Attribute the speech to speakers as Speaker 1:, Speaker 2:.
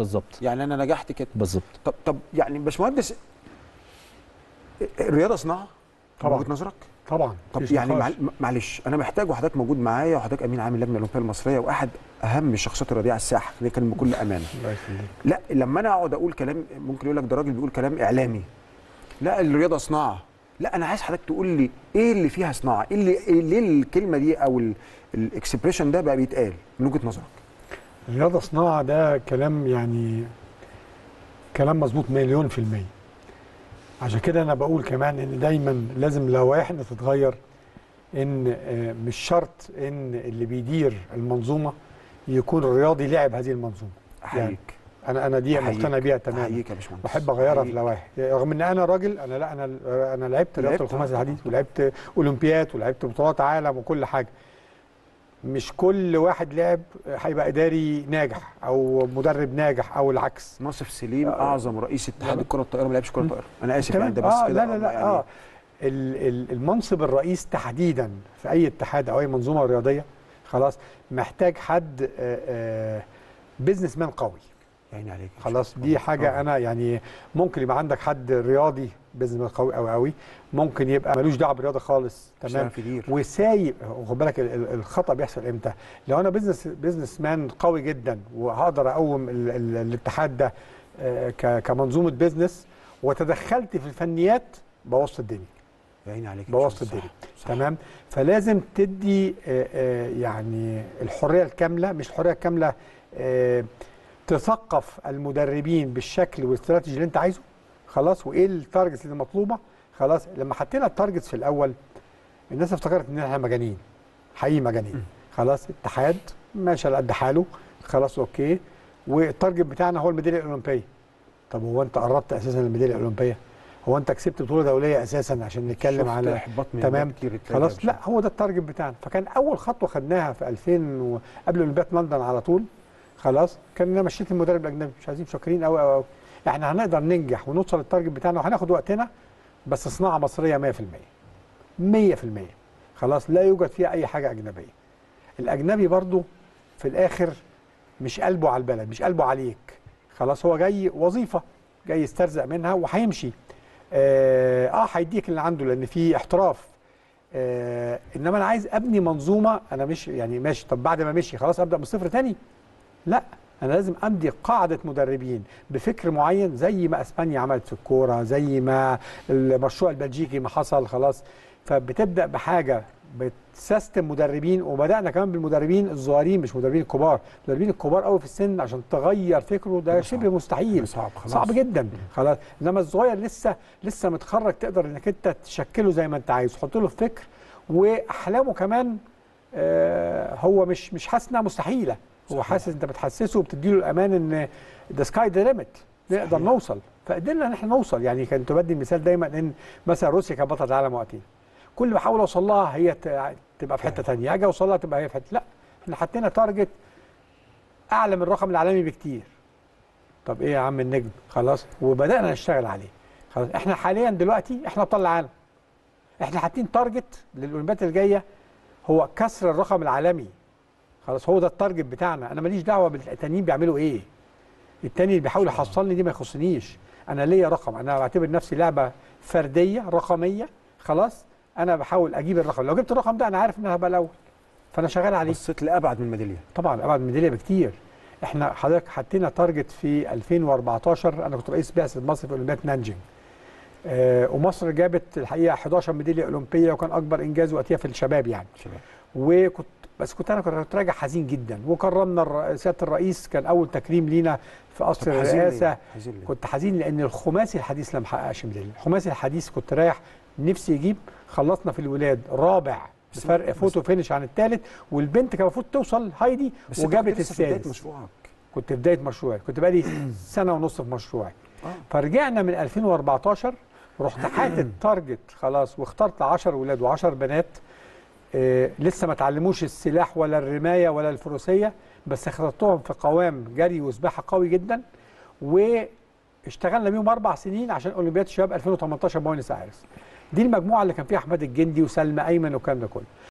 Speaker 1: بالظبط
Speaker 2: يعني انا نجحت كده
Speaker 1: بالظبط
Speaker 2: طب طب يعني باشمهندس الرياضه صناعه
Speaker 3: طبعاً.
Speaker 2: من وجهه نظرك
Speaker 3: طبعا
Speaker 2: طب
Speaker 3: مفيش
Speaker 2: يعني
Speaker 3: نقاش.
Speaker 2: معل- معلش انا محتاج وحضرتك موجود معايا وحضرتك امين عام اللجنه الاولمبيه المصريه واحد اهم الشخصيات الرياضيه على الساحه خليني اتكلم بكل امانه
Speaker 3: الله يخليك
Speaker 2: لا لما انا اقعد اقول كلام ممكن يقول لك ده راجل بيقول كلام اعلامي لا الرياضه صناعه لا انا عايز حضرتك تقول لي ايه اللي فيها صناعه ايه اللي إيه ليه الكلمه دي او الاكسبريشن ده بقى بيتقال من وجهه نظرك
Speaker 3: الرياضه صناعه ده كلام يعني كلام مظبوط مليون في المية عشان كده انا بقول كمان ان دايما لازم لوائحنا تتغير ان آه، مش شرط ان اللي بيدير المنظومه يكون رياضي لعب هذه المنظومه
Speaker 2: احييك
Speaker 3: انا انا دي
Speaker 2: أحييك.
Speaker 3: بقتنع بيها تماما
Speaker 2: احييك يا باشمهندس
Speaker 3: بحب اغيرها في
Speaker 2: أحييك.
Speaker 3: لوائح رغم ان انا راجل انا لا انا انا لعبت رياضه
Speaker 2: لعبت،
Speaker 3: الخماسي
Speaker 2: آه،
Speaker 3: الحديث ولعبت اولمبياد ولعبت بطولات عالم وكل حاجه مش كل واحد لعب هيبقى اداري ناجح او مدرب ناجح او العكس
Speaker 2: ناصف سليم
Speaker 3: آه.
Speaker 2: اعظم رئيس اتحاد
Speaker 3: لا.
Speaker 2: الكره الطائره ما لعبش كره
Speaker 3: م.
Speaker 2: طائره انا اسف
Speaker 3: تمام؟
Speaker 2: يعني ده بس
Speaker 3: آه
Speaker 2: كده
Speaker 3: لا لا لا
Speaker 2: يعني
Speaker 3: اه ال- ال- المنصب الرئيس تحديدا في اي اتحاد او اي منظومه رياضيه خلاص محتاج حد بزنس مان قوي
Speaker 2: يعني عليك
Speaker 3: خلاص دي حاجه
Speaker 2: آه.
Speaker 3: انا يعني ممكن يبقى عندك حد رياضي بزنس مان قوي قوي قوي ممكن يبقى ملوش دعوه بالرياضه خالص
Speaker 2: تمام
Speaker 3: تمام
Speaker 2: في دير
Speaker 3: وسايب خد بالك ال- ال- الخطا بيحصل امتى لو انا بزنس بزنس مان قوي جدا وهقدر اقوم ال ال الاتحاد ده آه، ك- كمنظومه بزنس وتدخلت في الفنيات بوظت الدنيا
Speaker 2: يعني عليك
Speaker 3: بوظت
Speaker 2: صح،
Speaker 3: الدنيا
Speaker 2: صح.
Speaker 3: تمام فلازم تدي آه، آه، يعني الحريه الكامله مش الحريه الكامله آه، تثقف المدربين بالشكل والاستراتيجي اللي انت عايزه خلاص وايه التارجتس اللي مطلوبه خلاص لما حطينا التارجتس في الاول الناس افتكرت ان احنا مجانين حقيقي مجانين خلاص اتحاد ماشي على قد حاله خلاص اوكي والتارجت بتاعنا هو الميداليه الاولمبيه طب هو انت قربت اساسا الميداليه الاولمبيه هو انت كسبت بطوله دوليه اساسا عشان نتكلم
Speaker 2: شفت
Speaker 3: على
Speaker 2: إحباط من
Speaker 3: تمام
Speaker 2: ده كتير اتلاقي
Speaker 3: خلاص
Speaker 2: ده
Speaker 3: لا هو ده التارجت بتاعنا فكان اول خطوه خدناها في 2000 و... قبل اولمبياد لندن على طول خلاص كان انا مشيت المدرب الاجنبي مش عايزين شاكرين قوي قوي احنا هنقدر ننجح ونوصل للتارجت بتاعنا وهناخد وقتنا بس صناعه مصريه 100% 100% خلاص لا يوجد فيها اي حاجه اجنبيه الاجنبي برضو في الاخر مش قلبه على البلد مش قلبه عليك خلاص هو جاي وظيفه جاي يسترزق منها وهيمشي اه آه، هيديك اللي عنده لان في احتراف آه انما انا عايز ابني منظومه انا مش يعني ماشي طب بعد ما مشي خلاص ابدا من الصفر تاني لا انا لازم امضي قاعده مدربين بفكر معين زي ما اسبانيا عملت في الكوره زي ما المشروع البلجيكي ما حصل خلاص فبتبدا بحاجه بتسيستم مدربين وبدانا كمان بالمدربين الصغيرين مش مدربين الكبار المدربين الكبار قوي في السن عشان تغير فكره ده
Speaker 2: ده
Speaker 3: شبه
Speaker 2: صعب.
Speaker 3: مستحيل
Speaker 2: صعب خلاص
Speaker 3: صعب جدا خلاص انما الصغير لسه لسه متخرج تقدر انك انت تشكله زي ما انت عايز تحط له فكر واحلامه كمان آه هو مش مش حاسس انها مستحيله هو
Speaker 2: صحيح.
Speaker 3: حاسس انت بتحسسه وبتديله الامان ان ذا سكاي ذا ليميت نقدر
Speaker 2: صحيح.
Speaker 3: نوصل فقدرنا ان احنا نوصل يعني كنت بدي مثال دايما ان مثلا روسيا كانت بطله العالم وقتها كل ما احاول اوصل لها هي ت- تبقى في حته ثانيه اجي اوصل لها تبقى هي في حته لا احنا حطينا تارجت اعلى من الرقم العالمي بكتير طب ايه يا عم النجم خلاص وبدانا نشتغل عليه خلاص احنا حاليا دلوقتي احنا ابطال العالم احنا حاطين تارجت للاولمبياد الجايه هو كسر الرقم العالمي خلاص هو ده التارجت بتاعنا انا ماليش دعوه بالتانيين بيعملوا ايه التاني اللي بيحاول يحصلني دي ما يخصنيش انا ليا رقم انا بعتبر نفسي لعبه فرديه رقميه خلاص انا بحاول اجيب الرقم لو جبت الرقم ده انا عارف ان انا هبقى الاول فانا شغال عليه
Speaker 2: بصيت لابعد من الميداليه
Speaker 3: طبعا ابعد من ميداليه بكتير احنا حضرتك حطينا تارجت في 2014 انا كنت رئيس بعثه مصر في اولمبياد نانجينج آه ومصر جابت الحقيقه 11 ميداليه اولمبيه وكان اكبر انجاز وقتها في الشباب يعني
Speaker 2: شباب
Speaker 3: وكنت بس كنت انا كنت راجع حزين جدا وكرمنا الر- سياده الرئيس كان اول تكريم لينا في قصر
Speaker 2: طب حزين ليه؟
Speaker 3: الرئاسه
Speaker 2: حزين ليه؟
Speaker 3: كنت حزين لان الخماسي الحديث لم حققش ميداليه الخماسي الحديث كنت رايح نفسي يجيب خلصنا في الولاد رابع
Speaker 2: بس-
Speaker 3: بفرق
Speaker 2: بس-
Speaker 3: فوتو فينش عن الثالث والبنت كان المفروض توصل هايدي
Speaker 2: بس أنت
Speaker 3: وجابت
Speaker 2: كنت لسه في بداية
Speaker 3: السادس
Speaker 2: مشروعك
Speaker 3: كنت في بدايه مشروعي كنت بقالي سنه ونص في مشروعي
Speaker 2: اه
Speaker 3: فرجعنا من 2014 رحت حاطط تارجت خلاص واخترت 10 ولاد و10 بنات آه لسه ما اتعلموش السلاح ولا الرمايه ولا الفروسيه بس اخترتهم في قوام جري وسباحه قوي جدا واشتغلنا بيهم اربع سنين عشان اولمبياد الشباب 2018 بوينس ايرس دي المجموعه اللي كان فيها احمد الجندي وسلمى ايمن والكلام ده كله